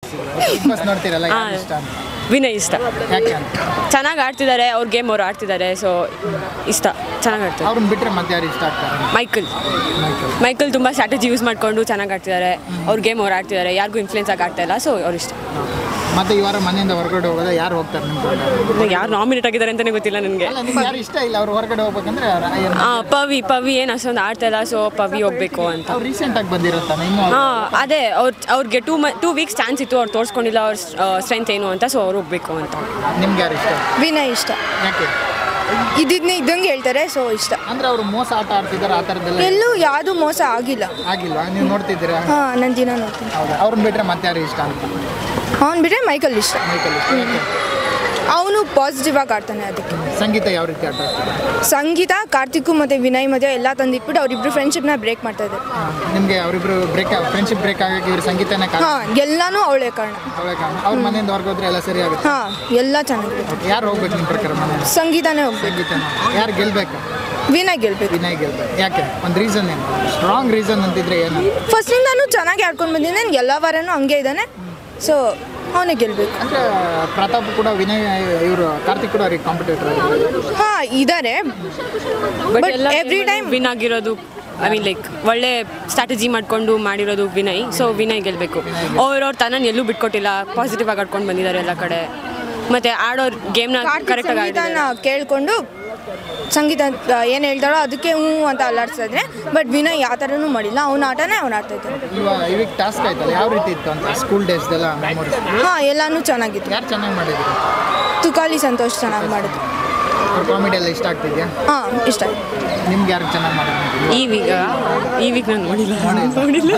Big boss ನೋಡ್ತೀರಲ್ಲ ಯಾರು ಇಷ್ಟ ಅಂತ ವಿನಯ್ ಇಷ್ಟ ಯಾಕೆ ಅಂತ ಚೆನ್ನಾಗಿ ಆಡ್ತಿದ್ದಾರೆ ಅವ್ರ ಗೇಮ್ ಅವ್ರು ಆಡ್ತಿದ್ದಾರೆ ಸೊ ಇಷ್ಟ ಚೆನ್ನಾಗಿ ಆಡ್ತಾರೆ ಅವ್ರನ್ನ ಬಿಟ್ರೆ ಮತ್ತೆ ಯಾರು ಇಷ್ಟ ಆಗ್ತಾರೆ ಮೈಕಲ್ ಮೈಕಲ್ ಮೈಕಲ್ ತುಂಬ ಸ್ಟ್ರಾಟಜಿ ಯೂಸ್ ಮಾಡಿಕೊಂಡು ಚೆನ್ನಾಗಿ ಆಡ್ತಿದ್ದಾರೆ ಅವ್ರ ಗೇಮ್ ಅವ್ರು ಆಡ್ತಿದ್ದಾರೆ ಯಾರಿಗೂ ಇನ್ಫ್ಲೂಯೆನ್ಸ್ ಆಗಿ ಆಡ್ತಾ ಇಲ್ಲ ಸೊ ಅವ್ರು ಇಷ್ಟ ಮತ್ತೆ ಈ ವಾರ ಮನೆಯಿಂದ ಹೊರಗಡೆ ಹೋಗೋದ ಯಾರು ಹೋಗ್ತಾರೆ ನಿಮ್ಮ ಪ್ರಕಾರ? ಯಾರು ನಾಮಿನೇಟ್ ಆಗಿದ್ದಾರೆ ಅಂತಲೇ ಗೊತ್ತಿಲ್ಲ ನನಗೆ ಅಲ್ಲ ನಿಮ್ಗೆ ಯಾರು ಇಷ್ಟ ಇಲ್ಲ ಅವ್ರು ಹೊರಗಡೆ ಹೋಗ್ಬೇಕಂದ್ರೆ ಪವಿ ಪವಿ ಏನು ಅಷ್ಟೊಂದು ಆಡ್ತಾ ಇಲ್ಲ ಸೊ ಪವಿ ಹೋಗ್ಬೇಕು ಅಂತ ಅವ್ರು ರೀಸೆಂಟ್ ಆಗಿ ಬಂದಿರುತ್ತಾನೆ ಇನ್ನು ಅವ್ರು- ಹಾಂ ಅದೇ ಅವ್ರ ಅವ್ರಿಗೆ ಟೂ ಮ ಟೂ ವೀಕ್ಸ್ ಚಾನ್ಸ್ ಇತ್ತು ಅವ್ರು ತೋರಿಸ್ಕೊಂಡಿಲ್ಲ ಅವ್ರ ಸ್ಟ್ರೆಂತ್ ಏನು ಅಂತ ಸೊ ಅವ್ರು ಹೋಗ್ಬೇಕು ಅಂತ ನಿಮ್ಗೆ ಯಾರು ಇಷ್ಟ ವಿನಯ್ ಇಷ್ಟ ಯಾಕೆ ಇದ್ದಿದ್ನ ಇದ್ದಂಗೆ ಹೇಳ್ತಾರೆ ಸೊ ಇಷ್ಟ ಅಂದ್ರೆ ಅವರು ಮೋಸ ಆಟ ಆಡ್ತಿದ್ದಾರೆ ಆ ಥರದ್ದೆಲ್ಲ ಎಲ್ಲೂ ಯಾವುದು ಮೋಸ ಆಗಿಲ್ಲ ಆಗಿಲ್ವಾ ನೀವು ನೋಡ್ತಿದ್ದೀರಾ ಹಾಂ ನಾನು ದಿನ ನೋಡ್ತೀನಿ ಹೌದಾ ಅವ್ರನ್ನ ಬಿಟ್ರೆ ಮತ್ತೆ ಯಾರು ಇಷ್ಟ ಅಂತ ಅವ್ನು ಬಿಟ್ಟರೆ ಮೈಕಲ್ ಇಷ್ಟ ಮೈಕಲ್ ಇಷ್ಟ ಯಾಕೆ ಅವನು ಪಾಸಿಟಿವ್ ಆಗಿ ಆಡ್ತಾನೆ ಅದಕ್ಕೆ ಸಂಗೀತ ಯಾವ ರೀತಿ ಆಟ ಆಡ್ತಾರೆ ಸಂಗೀತ ಕಾರ್ತಿಕ್ ಮತ್ತು ವಿನಯ್ ಮಧ್ಯೆ ಎಲ್ಲ ತಂದಿಟ್ಬಿಟ್ಟು ಅವರಿಬ್ರು ಫ್ರೆಂಡ್ಶಿಪ್ನ ಬ್ರೇಕ್ ಮಾಡ್ತಾ ಇದ್ದಾರೆ ನಿಮಗೆ ಅವರಿಬ್ರು ಬ್ರೇಕ್ ಫ್ರೆಂಡ್ಶಿಪ್ ಬ್ರೇಕ್ ಆಗಕ್ಕೆ ಇವ್ರ ಸಂಗೀತನೇ ಕಾರಣ ಹಾಂ ಎಲ್ಲನೂ ಅವಳೇ ಕಾರಣ ಅವಳೇ ಕಾರಣ ಅವ್ರ ಮನೆಯಿಂದ ಹೊರಗೆ ಹೋದ್ರೆ ಎಲ್ಲ ಸರಿ ಆಗುತ್ತೆ ಹಾಂ ಎಲ್ಲ ಚೆನ್ನಾಗಿದೆ ಯಾರು ಹೋಗ್ಬೇಕು ನಿಮ್ಮ ಪ್ರಕಾರ ಮನೆಯಿಂದ ಸಂಗೀತನೇ ಹೋಗ್ಬೇಕು ಸಂಗೀತನ ಯಾರು ಗೆಲ್ಬೇಕು ವಿನಯ್ ಗೆಲ್ಬೇಕು ವಿನಯ್ ಗೆಲ್ಬೇಕು ಯಾಕೆ ಒಂದು ರೀಸನ್ ಏನು ಸ್ಟ್ರಾಂಗ್ ರೀಸನ್ ಅಂತಿದ್ರೆ ಏನು ಫಸ್ಟಿಂದಾನು ಚೆನ್ನಾಗಿ ಆಡ್ಕೊಂಡು ಬಂದಿದ್ದಾನೆ ಎಲ್ಲ ವಾರನೂ ಹಂಗೆ ಇದ್ದಾನೆ ಸೊ ಅವನೇ ಗೆಲ್ಬೇಕು ಅಂದ್ರೆ ಪ್ರತಾಪ್ ಕೂಡ ವಿನಯ್ ಇವರು ಕಾರ್ತಿಕ್ ಕೂಡ ಅವ್ರಿಗೆ ಕಾಂಪಿಟೇಟರ್ ಆಗಿದ್ದಾರೆ ಹಾಂ ಇದ್ದಾರೆ ಬಟ್ But ಎಲ್ಲ every time- ವಿನ್ ಆಗಿರೋದು ಐ ಮೀನ್ ಲೈಕ್ ಒಳ್ಳೆ ಸ್ಟ್ರಾಟಜಿ ಮಾಡಿಕೊಂಡು ಮಾಡಿರೋದು ವಿನಯ್ ಸೊ ವಿನಯ್ ಗೆಲ್ಲಬೇಕು ಅವ್ರವ್ರ ತನ್ನ ಎಲ್ಲೂ ಬಿಟ್ಕೊಟ್ಟಿಲ್ಲ ಪಾಸಿಟಿವ್ ಆಗಿ ಆಡ್ಕೊಂಡು ಬಂದಿದ್ದಾರೆ ಎಲ್ಲ ಕಡೆ ಮತ್ತೆ ಆಡೋರ್ ಗೇಮ್ನ ಕಾರ್ತಿಕ್ ಕರೆಕ್ಟಾಗಿ ಸಂಗೀತನ ಆಡಿದ್ದಾರೆ ಕೇಳ್ಕೊಂಡು ಸಂಗೀತ ಏನು ಹೇಳ್ತಾಳೋ ಅದಕ್ಕೆ ಹ್ಞೂ ಅಂತ ಅಲ್ಲಾಡ್ಸ್ತಾ ಇದ್ರೆ ಬಟ್ ವಿನಯ್ ಯಾವ ಥರನೂ ಮಾಡಿಲ್ಲ ಅವ್ನ ಆಟನೇ ಅವ್ನು ಆಡ್ತಾ ಇದ್ದಾನೆ ಇವಾಗ ಇವಾಗ ಟಾಸ್ಕ್ ಆಯ್ತಲ್ಲ ಯಾವ ರೀತಿ ಇತ್ತು ಅಂತ ಸ್ಕೂಲ್ ಡೇಸ್ದೆಲ್ಲ ಮೆಮೊರೀಸ್ ಹಾಂ ಎಲ್ಲಾನು ಚೆನ್ನಾಗಿತ್ತು ಯಾರು ಚೆನ್ನಾಗಿ ಮಾಡಿದ್ರು ತುಕಾಲಿ ಸಂತೋಷ್ ಚೆನ್ನಾಗಿ ಮಾಡಿದ್ರು ಅವ್ರ ಕಾಮಿಡಿ ಎಲ್ಲ ಇಷ್ಟ ಆಗ್ತಿದ್ಯಾ ಹಾಂ ಇಷ್ಟ ಆಯ್ತು ನಿಮ್ಗೆ ಯಾರು ಚೆನ್ನಾಗಿ ಮಾಡಿದ್ರು ಈ ವೀಕ್ ಈ ವೀಕ್ ನಾನು ನೋಡಿಲ್ಲ ನೋಡಿಲ್ಲ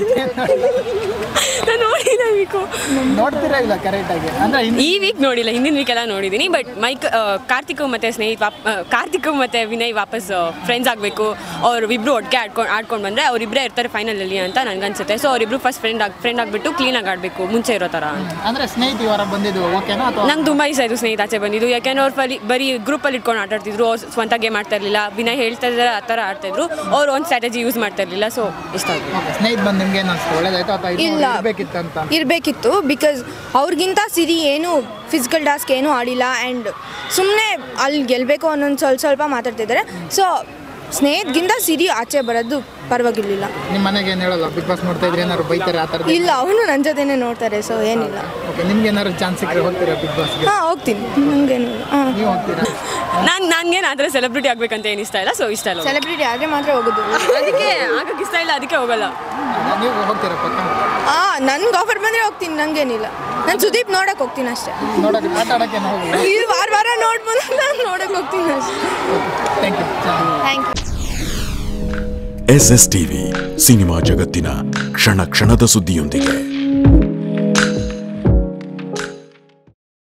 ನಾನು ನೋಡಿಲ್ಲ ವೀಕು ನೋಡ್ತೀರಾ ಇಲ್ಲ ಕರೆಕ್ಟಾಗಿ ಅಂದ್ರೆ ಹಿಂದೆ ಈ ವೀಕ್ ನೋಡಿಲ್ಲ ಹಿಂದಿನ ವೀಕ್ ಎಲ್ಲ ನೋಡಿದ್ದೀನಿ ಬಟ್ ಮೈಕ್ ಕಾರ್ತಿಕ್ ಮತ್ತೆ ಸ್ನೇಹಿತ ವಾಪ್ ಕಾರ್ತಿಕ್ ಮತ್ತೆ ವಿನಯ್ ವಾಪಸ್ ಫ್ರೆಂಡ್ಸ್ ಆಗಬೇಕು ಅವ್ರು ಇಬ್ರು ಒಟ್ಟಿಗೆ ಆಡ್ಕೊಂಡು ಆಡ್ಕೊಂಡು ಬಂದರೆ ಅವರಿಬ್ಬರೇ ಇರ್ತಾರೆ ಫೈನಲಲ್ಲಿ ಅಂತ ನನಗನ್ಸುತ್ತೆ ಸೊ ಅವರಿಬ್ರು ಫಸ್ಟ್ ಫ್ರೆಂಡ್ ಆಗಿ ಫ್ರೆಂಡ್ ಆಗಿಬಿಟ್ಟು ಕ್ಲೀನಾಗಿ ಆಡಬೇಕು ಮುಂಚೆ ಇರೋ ಥರ ಅಂದ್ರೆ ಸ್ನೇಹಿತ ಈ ವಾರ ಬಂದಿದ್ದು ಓಕೆನಾ ಅಥವಾ ನಂಗೆ ತುಂಬ ಇಷ್ಟ ಆಯಿತು ಸ್ನೇಹಿತ ಆಚೆ ಬಂದಿದ್ದು ಯಾಕೆಂದ್ರೆ ಅವ್ರು ಬರೀ ಬರೀ ಗ್ರೂಪಲ್ಲಿ ಇಟ್ಕೊಂಡು ಆಟ ಆಡ್ತಿದ್ರು ಅವ್ರು ಸ್ವಂತ ಗೇಮ್ ಆಡ್ತಾ ಇರಲಿಲ್ಲ ವಿನಯ್ ಹೇಳ್ತಾ ಇದ್ದಾರೆ ಆ ಥರ ಆಡ್ತಾಯಿದ್ರು ಅವ್ರು ಒಂದು ಸ್ಟ್ರಾಟಜಿ ಯೂಸ್ ಮಾಡ್ತಾ ಇರಲಿಲ್ಲ ಸೊ ಇಷ್ಟ ಆಯಿತು ಓಕೆ ಸ್ನೇಹಿತ ಬಂದು ನಿಮ್ಗೆ ಏನು ಅನ್ಸ್ತು ಒಳ್ಳೇದಾಯ್ತು ಅಥವಾ ಇದು ಇಲ್ಲ. ಇರ್ಬೇಕಿತ್ತು ಅಂತ ಇರಬೇಕಿತ್ತು ಬಿಕಾಸ್ ಅವ್ರಿಗಿಂತ ಸಿರಿ ಏನು ಫಿಸಿಕಲ್ ಟಾಸ್ಕ್ ಏನೂ ಆಡಿಲ್ಲ ಆ್ಯಂಡ್ ಸುಮ್ಮನೆ ಅಲ್ಲಿ ಗೆಲ್ಲಬೇಕು ಅನ್ನೊಂದು ಸ್ವಲ್ಪ ಸ್ವಲ್ಪ ಮಾತಾಡ್ತಿದ್ದಾರೆ ಸೊ ಸ್ನೇಹಿತಗಿಂತ ಸಿರಿ ಆಚೆ ಬರೋದು ಪರವಾಗಿರ್ಲಿಲ್ಲ ನಿಮ್ಮ ಮನೆಗೆ ಏನು ಹೇಳಲ್ಲ ಬಿಗ್ ಬಾಸ್ ನೋಡ್ತಾ ಇದ್ರೆ ಏನಾದ್ರು ಬೈತಾರೆ ಆ ಥರದ್ದು ಇಲ್ಲ ಅವನು ನನ್ನ ಜೊತೆನೇ ನೋಡ್ತಾರೆ ಸೊ ಏನಿಲ್ಲ ಓಕೆ ನಿಮ್ಗೆ ಏನಾದ್ರು ಚಾನ್ಸ್ ಸಿಕ್ಕರೆ ಹೋಗ್ತೀರಾ ಬಿಗ್ ಬಾಸ್ಗೆ ಹಾಂ ಹೋಗ್ತೀನಿ ನನಗೇನು ಹಾಂ ನೀವು ಹೋಗ್ತೀರಾ ನಾನು ನನಗೇನು ಆ ಥರ ಸೆಲೆಬ್ರಿಟಿ ಆಗಬೇಕಂತ ಏನು ಇಷ್ಟ ಇಲ್ಲ ಸೊ ಇಷ್ಟ ಇಲ್ಲ ಸೆಲೆಬ್ರಿಟಿ ಆದರೆ ಮಾತ್ರ ಹೋಗೋದು ಅದಕ್ಕೆ ಆಗಕ್ಕೆ ಇಷ್ಟ ಇಲ್ಲ ಅದಕ್ಕೆ ಹೋಗಲ್ಲ ನೀವು ಹೋಗ್ತೀರಾ ಪಕ್ಕ ಹಾಂ ನನ್ಗೆ ಆಫರ್ ಬಂದರೆ ಹೋಗ್ತೀನಿ ನನಗೇನಿಲ್ಲ ನಾನು ಸುದೀಪ್ ನೋಡಕ್ಕೆ ಹೋಗ್ತೀನಿ ಅಷ್ಟೇ ನೋಡಕ್ಕೆ ಆಟ ಆಡೋಕ್ಕೆ ಹೋಗಿ ಈ ವಾರ ವಾರ ನೋಡ್ಬೋದು ನಾನು ನೋಡಕ್ಕೆ ಹೋಗ್ತೀನಿ ಅಷ್ಟೇ thank you thank you S S TV cinema ಜಗತ್ತಿನ ಕ್ಷಣ ಕ್ಷಣದ ಸುದ್ದಿಯೊಂದಿಗೆ